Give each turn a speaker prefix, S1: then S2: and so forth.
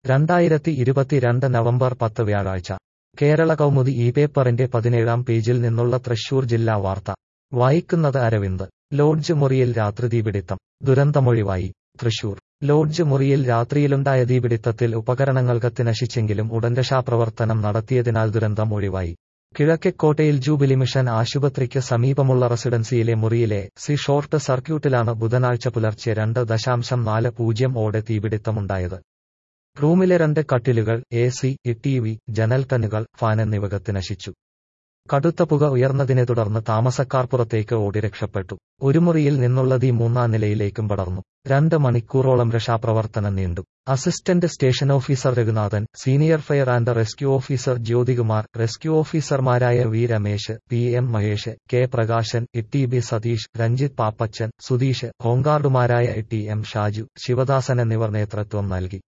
S1: രണ്ടായിരത്തി ഇരുപത്തിരണ്ട് നവംബർ പത്ത് വ്യാഴാഴ്ച കേരള കൗമുദി ഈ പേപ്പറിന്റെ പതിനേഴാം പേജിൽ നിന്നുള്ള തൃശൂർ ജില്ലാ വാർത്ത വായിക്കുന്നത് അരവിന്ദ് ലോഡ്ജ് മുറിയിൽ രാത്രി തീപിടിത്തം ദുരന്തമൊഴിവായി തൃശൂർ ലോഡ്ജ് മുറിയിൽ രാത്രിയിലുണ്ടായ തീപിടിത്തത്തിൽ ഉപകരണങ്ങൾ കത്തിനശിച്ചെങ്കിലും ഉടൻ രക്ഷാപ്രവർത്തനം നടത്തിയതിനാൽ ദുരന്തം ഒഴിവായി കിഴക്കെക്കോട്ടയിൽ ജൂബിലി മിഷൻ ആശുപത്രിക്ക് സമീപമുള്ള റെസിഡൻസിയിലെ മുറിയിലെ സി ഷോർട്ട് സർക്യൂട്ടിലാണ് ബുധനാഴ്ച പുലർച്ചെ രണ്ട് ദശാംശം നാല് പൂജ്യം ഓടെ തീപിടിത്തമുണ്ടായത് റൂമിലെ രണ്ട് കട്ടിലുകൾ എ സി ടി വി ജനൽക്കന്നുകൾ ഫാൻ എന്നിവ കത്തിനശിച്ചു കടുത്ത പുക ഉയർന്നതിനെ തുടർന്ന് താമസക്കാർ പുറത്തേക്ക് ഓടി രക്ഷപ്പെട്ടു ഒരു മുറിയിൽ നിന്നുള്ള തീ മൂന്നാം നിലയിലേക്കും പടർന്നു രണ്ട് മണിക്കൂറോളം രക്ഷാപ്രവർത്തനം നീണ്ടു assistant station officer Raghunathan senior fire and rescue officer Jyothikumar rescue ഓഫീസർമാരായ V Ramesh P M Mahesh K Prakashan T B Satheesh Ranjith Pappachan Sudheesh ഹോംഗാർഡുമാരായ ടി എം ഷാജു ശിവദാസൻ എന്നിവർ നേതൃത്വം നൽകി